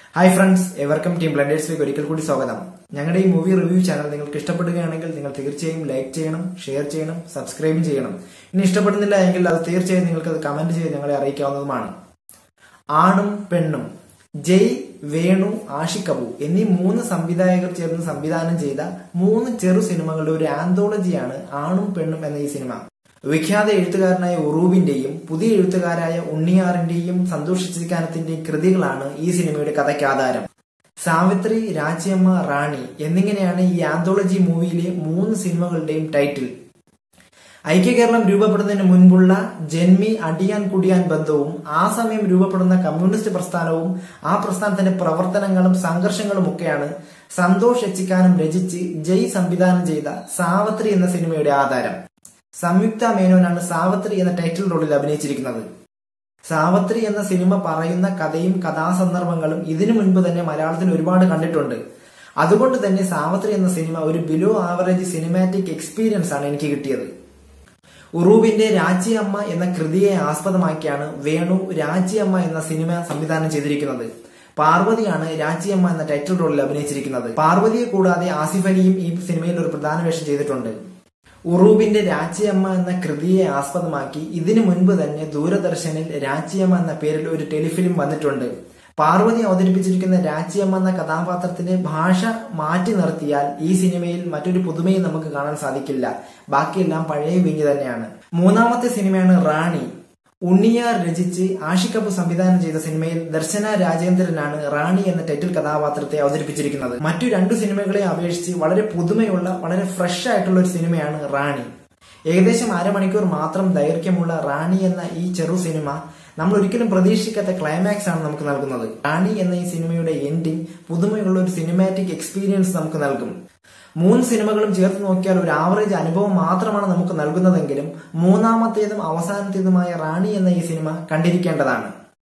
hi friends എവർക്കും team ബ്ലൻഡേഴ്സിലേക്ക് ഒരിക്കൽ കൂടി സ്വാഗതം ഞങ്ങളുടെ ഈ മൂവി റിവ്യൂ ചാനൽ നിങ്ങൾക്ക് ഇഷ്ടപ്പെടുകയാണെങ്കിൽ നിങ്ങൾ തീർച്ചയായും ലൈക്ക് ചെയ്യണം ഷെയർ ചെയ്യണം സബ്സ്ക്രൈബും ചെയ്യണം ഇനി ഇഷ്ടപ്പെടുന്നില്ല എങ്കിൽ അത് തീർച്ചയായും നിങ്ങൾക്ക് അത് കമന്റ് ചെയ്ത് ഞങ്ങളെ അറിയിക്കാവുന്നതുമാണ് ആണും പെണ്ണും ജയ് വേണു ആഷിക് അബു എന്നീ മൂന്ന് സംവിധായകർ ചേർന്ന് സംവിധാനം ചെയ്ത മൂന്ന് ചെറു സിനിമകളുടെ ഒരു ആന്തോളജിയാണ് ആണും പെണ്ണും എന്ന ഈ സിനിമ വിഖ്യാത എഴുത്തുകാരനായ ഉറൂബിന്റെയും പുതിയ എഴുത്തുകാരായ ഉണ്ണിയാറിന്റെയും സന്തോഷ് ചിക്കാനത്തിന്റെയും കൃതികളാണ് ഈ സിനിമയുടെ കഥയ്ക്ക് ആധാരം സാവിത്രി രാജ്യമ്മ റാണി എന്നിങ്ങനെയാണ് ഈ ആന്തോളജി മൂവിയിലെ മൂന്ന് സിനിമകളുടെയും ടൈറ്റിൽ ഐക്യ കേരളം രൂപപ്പെടുന്നതിന് മുൻപുള്ള ജന്മി അടിയാൻ കുടിയാൻ ബന്ധവും ആ സമയം രൂപപ്പെടുന്ന കമ്മ്യൂണിസ്റ്റ് പ്രസ്ഥാനവും ആ പ്രസ്ഥാനത്തിന്റെ പ്രവർത്തനങ്ങളും സംഘർഷങ്ങളും ഒക്കെയാണ് സന്തോഷ് എച്ചിക്കാനം രചിച്ച് ജയ് സംവിധാനം ചെയ്ത സാവത്രി എന്ന സിനിമയുടെ ആധാരം സംയുക്ത മേനോനാണ് സാവത്രി എന്ന ടൈറ്റിൽ റോളിൽ അഭിനയിച്ചിരിക്കുന്നത് സാവത്രി എന്ന സിനിമ പറയുന്ന കഥയും കഥാസന്ദർഭങ്ങളും ഇതിനു മുൻപ് തന്നെ മലയാളത്തിൽ ഒരുപാട് കണ്ടിട്ടുണ്ട് അതുകൊണ്ട് തന്നെ സാവത്രി എന്ന സിനിമ ഒരു ബിലോ ആവറേജ് സിനിമാറ്റിക് എക്സ്പീരിയൻസ് ആണ് എനിക്ക് കിട്ടിയത് ഉറൂബിന്റെ രാജ്യമ്മ എന്ന കൃതിയെ ആസ്പദമാക്കിയാണ് വേണു രാജ്യമ്മ എന്ന സിനിമ സംവിധാനം ചെയ്തിരിക്കുന്നത് പാർവതിയാണ് രാജ്യമ്മ എന്ന ടൈറ്റിൽ റോളിൽ അഭിനയിച്ചിരിക്കുന്നത് പാർവതിയെ കൂടാതെ ആസിഫ് അലിയും ഈ സിനിമയിൽ ഒരു പ്രധാന വേഷം ചെയ്തിട്ടുണ്ട് ഉറൂബിന്റെ രാജ്യമ്മ എന്ന കൃതിയെ ആസ്പദമാക്കി ഇതിനു മുൻപ് തന്നെ ദൂരദർശനിൽ രാജ്യമ്മ എന്ന പേരിൽ ഒരു ടെലിഫിലിം വന്നിട്ടുണ്ട് പാർവതി അവതരിപ്പിച്ചിരിക്കുന്ന രാജ്യമ്മ എന്ന കഥാപാത്രത്തിന്റെ ഭാഷ മാറ്റി നിർത്തിയാൽ ഈ സിനിമയിൽ മറ്റൊരു പുതുമയും നമുക്ക് കാണാൻ സാധിക്കില്ല ബാക്കിയെല്ലാം പഴയ വിഞ്ഞ് തന്നെയാണ് മൂന്നാമത്തെ സിനിമയാണ് റാണി ഉണ്ണിയാർ രചിച്ച് ആഷിക്കപ്പ് സംവിധാനം ചെയ്ത സിനിമയിൽ ദർശന രാജേന്ദ്രനാണ് റാണി എന്ന ടൈറ്റിൽ കഥാപാത്രത്തെ അവതരിപ്പിച്ചിരിക്കുന്നത് മറ്റു രണ്ടു സിനിമകളെ അപേക്ഷിച്ച് വളരെ പുതുമയുള്ള വളരെ ഫ്രഷ് ആയിട്ടുള്ള ഒരു സിനിമയാണ് റാണി ഏകദേശം അരമണിക്കൂർ മാത്രം ദൈർഘ്യമുള്ള റാണി എന്ന ഈ ചെറു സിനിമ നമ്മൾ ഒരിക്കലും പ്രതീക്ഷിക്കാത്ത ക്ലൈമാക്സ് ആണ് നമുക്ക് നൽകുന്നത് റാണി എന്ന ഈ സിനിമയുടെ എൻഡിങ് പുതുമയുള്ള ഒരു സിനിമാറ്റിക് എക്സ്പീരിയൻസ് നമുക്ക് നൽകും മൂന്ന് സിനിമകളും ചേർത്ത് നോക്കിയാൽ ഒരു ആവറേജ് അനുഭവം മാത്രമാണ് നമുക്ക് നൽകുന്നതെങ്കിലും മൂന്നാമത്തേതും അവസാനത്തേതുമായ റാണി എന്ന ഈ സിനിമ കണ്ടിരിക്കേണ്ടതാണ്